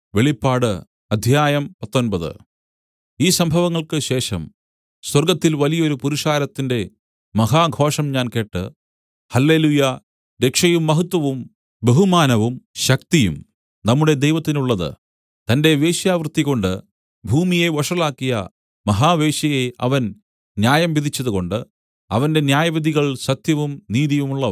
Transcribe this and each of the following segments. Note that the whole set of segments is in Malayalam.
വെളിപ്പാട് അധ്യായം പത്തൊൻപത് ഈ സംഭവങ്ങൾക്ക് ശേഷം സ്വർഗ്ഗത്തിൽ വലിയൊരു പുരുഷാരത്തിന്റെ മഹാഘോഷം ഞാൻ കേട്ട് ഹല്ലെലൂയ്യാ രക്ഷയും മഹത്വവും ബഹുമാനവും ശക്തിയും നമ്മുടെ ദൈവത്തിനുള്ളത് തന്റെ വേശ്യാവൃത്തികൊണ്ട് ഭൂമിയെ വഷളാക്കിയ മഹാവേശ്യയെ അവൻ ന്യായം വിധിച്ചതുകൊണ്ട് അവന്റെ ന്യായവിധികൾ സത്യവും നീതിയുമുള്ളവ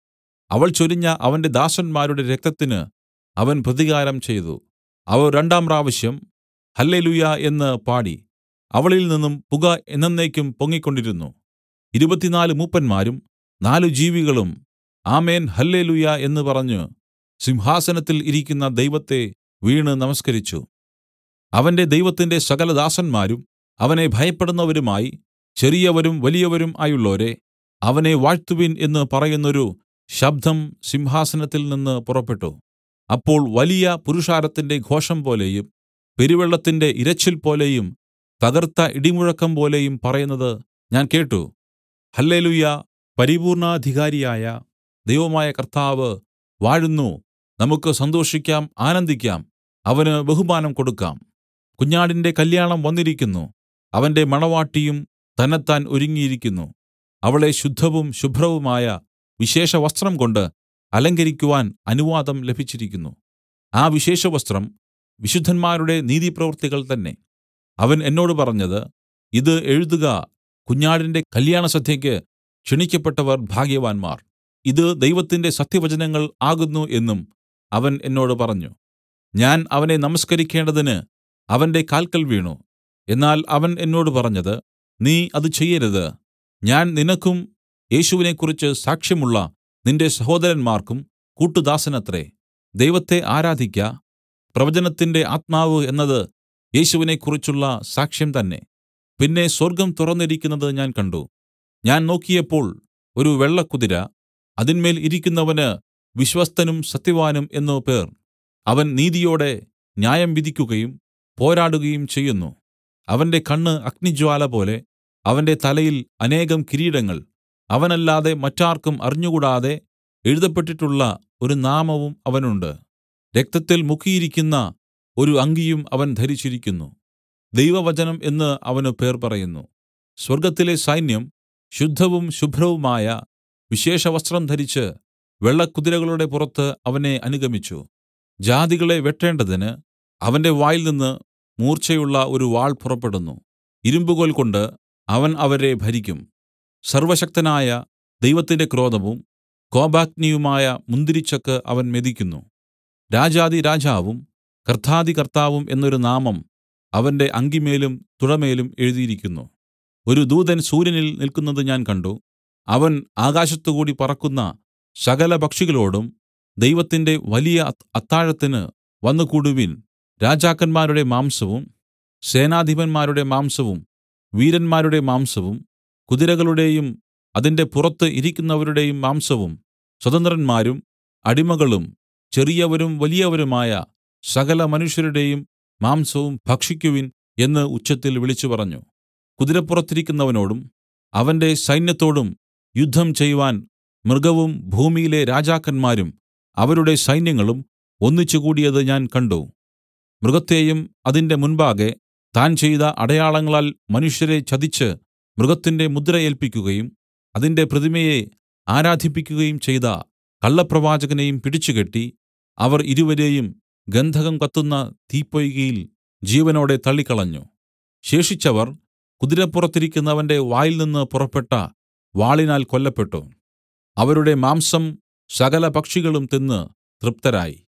അവൾ ചൊരിഞ്ഞ അവന്റെ ദാസന്മാരുടെ രക്തത്തിന് അവൻ പ്രതികാരം ചെയ്തു അവർ രണ്ടാം പ്രാവശ്യം ഹല്ലെലൂയ്യാ എന്ന് പാടി അവളിൽ നിന്നും പുക എന്നെന്നേക്കും പൊങ്ങിക്കൊണ്ടിരുന്നു ഇരുപത്തിനാല് മൂപ്പന്മാരും നാല് ജീവികളും ആമേൻ ഹല്ലെലൂയ്യാ എന്ന് പറഞ്ഞു സിംഹാസനത്തിൽ ഇരിക്കുന്ന ദൈവത്തെ വീണ് നമസ്കരിച്ചു അവന്റെ ദൈവത്തിന്റെ സകല ദാസന്മാരും അവനെ ഭയപ്പെടുന്നവരുമായി ചെറിയവരും വലിയവരും ആയുള്ളോരേ അവനെ വാഴ്ത്തുവിൻ എന്ന് പറയുന്നൊരു ശബ്ദം സിംഹാസനത്തിൽ നിന്ന് പുറപ്പെട്ടു അപ്പോൾ വലിയ പുരുഷാരത്തിന്റെ ഘോഷം പോലെയും പെരുവെള്ളത്തിന്റെ ഇരച്ചിൽ പോലെയും തകർത്ത ഇടിമുഴക്കം പോലെയും പറയുന്നത് ഞാൻ കേട്ട് ഹല്ലെലൂയ്യാ പരിപൂർണ്ണാധികാരിയായ ദൈവമായ കർത്താവ് വാഴുന്നു നമുക്ക് സന്തോഷിക്കാം ആനന്ദിക്കാം അവന് ബഹുമാനം കൊടുക്കാം കുഞ്ഞാടിന്റെ കല്യാണം വന്നിരിക്കുന്നു അവന്റെ മണവാട്ടിയും തന്നെത്താൻ ഒരുങ്ങിയിരിക്കുന്നു അവളെ ശുദ്ധവും ശുഭ്രവുമായ വിശേഷവസ്ത്രം കൊണ്ട് അലങ്കരിക്കുവാൻ അനുവാദം ലഭിച്ചിരിക്കുന്നു ആ വിശേഷവസ്ത്രം വിശുദ്ധന്മാരുടെ നീതിപ്രവൃത്തികൾ തന്നെ അവൻ എന്നോട് പറഞ്ഞത് ഇത് എഴുതുക കുഞ്ഞാടിന്റെ കല്യാണസദ്യയ്ക്ക് ക്ഷണിക്കപ്പെട്ടവർ ഭാഗ്യവാന്മാർ ഇത് ദൈവത്തിന്റെ സത്യവചനങ്ങൾ ആകുന്നു എന്നും അവൻ എന്നോട് പറഞ്ഞു ഞാൻ അവനെ നമസ്കരിക്കേണ്ടതിന് അവന്റെ കാൽക്കൽ വീണു എന്നാൽ അവൻ എന്നോട് പറഞ്ഞത് നീ അത് ചെയ്യരുത് ഞാൻ നിനക്കും യേശുവിനെക്കുറിച്ച് സാക്ഷ്യമുള്ള നിന്റെ സഹോദരന്മാർക്കും കൂട്ടുദാസനത്രേ ദൈവത്തെ ആരാധിക്ക പ്രവചനത്തിന്റെ ആത്മാവ് എന്നത് യേശുവിനെക്കുറിച്ചുള്ള സാക്ഷ്യം തന്നെ പിന്നെ സ്വർഗ്ഗം തുറന്നിരിക്കുന്നത് ഞാൻ കണ്ട് ഞാൻ നോക്കിയപ്പോൾ ഒരു വെള്ളക്കുതിര അതിന്മേൽ ഇരിക്കുന്നവന് വിശ്വസ്തനും സത്യവാനും എന്നു പേർ അവൻ നീതിയോടെ ന്യായം വിധിക്കുകയും പോരാടുകയും ചെയ്യുന്നു അവന്റെ കണ്ണ് അഗ്നിജ്വാല പോലെ അവന്റെ തലയിൽ അനേകം കിരീടങ്ങൾ അവനല്ലാതെ മറ്റാർക്കും അറിഞ്ഞുകൂടാതെ എഴുതപ്പെട്ടിട്ടുള്ള ഒരു നാമവും അവനുണ്ട് രക്തത്തിൽ മുക്കിയിരിക്കുന്ന ഒരു അങ്കിയും അവൻ ധരിച്ചിരിക്കുന്നു ദൈവവചനം എന്ന് അവന് പേർ പറയുന്നു സ്വർഗ്ഗത്തിലെ സൈന്യം ശുദ്ധവും ശുഭ്രവുമായ വിശേഷവസ്ത്രം ധരിച്ച് വെള്ളക്കുതിരകളുടെ പുറത്ത് അവനെ അനുഗമിച്ചു ജാതികളെ വെട്ടേണ്ടതിന് അവന്റെ വായിൽ നിന്ന് മൂർച്ചയുള്ള ഒരു വാൾ പുറപ്പെടുന്നു ഇരുമ്പുകോൽ കൊണ്ട് അവൻ അവരെ ഭരിക്കും സർവശക്തനായ ദൈവത്തിന്റെ ക്രോധവും കോപാഗ്നിയുമായ മുന്തിരിച്ചക്ക് അവൻ മെതിക്കുന്നു രാജാധിരാജാവും കർത്താധികർത്താവും എന്നൊരു നാമം അവന്റെ അങ്കിമേലും തുടമേലും എഴുതിയിരിക്കുന്നു ഒരു ദൂതൻ സൂര്യനിൽ നില്ക്കുന്നത് ഞാൻ കണ്ട് അവൻ ആകാശത്തുകൂടി പറക്കുന്ന സകല പക്ഷികളോടും ദൈവത്തിന്റെ വലിയ അത്താഴത്തിന് വന്നുകൂടുവിൻ രാജാക്കന്മാരുടെ മാംസവും സേനാധിപന്മാരുടെ മാംസവും വീരന്മാരുടെ മാംസവും കുതിരകളുടെയും അതിന്റെ പുറത്ത് ഇരിക്കുന്നവരുടെയും മാംസവും സ്വതന്ത്രന്മാരും അടിമകളും ചെറിയവരും വലിയവരുമായ സകല മനുഷ്യരുടെയും മാംസവും ഭക്ഷിക്കുവിൻ എന്ന് ഉച്ചത്തിൽ വിളിച്ചുപറഞ്ഞു കുതിരപ്പുറത്തിരിക്കുന്നവനോടും അവന്റെ സൈന്യത്തോടും യുദ്ധം ചെയ്വാൻ മൃഗവും ഭൂമിയിലെ രാജാക്കന്മാരും അവരുടെ സൈന്യങ്ങളും ഒന്നിച്ചുകൂടിയത് ഞാൻ കണ്ട് മൃഗത്തെയും അതിന്റെ മുൻപാകെ താൻ ചെയ്ത അടയാളങ്ങളാൽ മനുഷ്യരെ ചതിച്ച് മൃഗത്തിന്റെ മുദ്ര ഏല്പിക്കുകയും അതിന്റെ പ്രതിമയെ ആരാധിപ്പിക്കുകയും ചെയ്ത കള്ളപ്രവാചകനെയും പിടിച്ചുകെട്ടി അവർ ഇരുവരെയും ഗന്ധകം കത്തുന്ന തീപ്പൊയ്കയിൽ ജീവനോടെ തള്ളിക്കളഞ്ഞു ശേഷിച്ചവർ കുതിരപ്പുറത്തിരിക്കുന്നവന്റെ വായിൽനിന്ന് പുറപ്പെട്ട വാളിനാൽ കൊല്ലപ്പെട്ടു അവരുടെ മാംസം സകല പക്ഷികളും തിന്ന് തൃപ്തരായി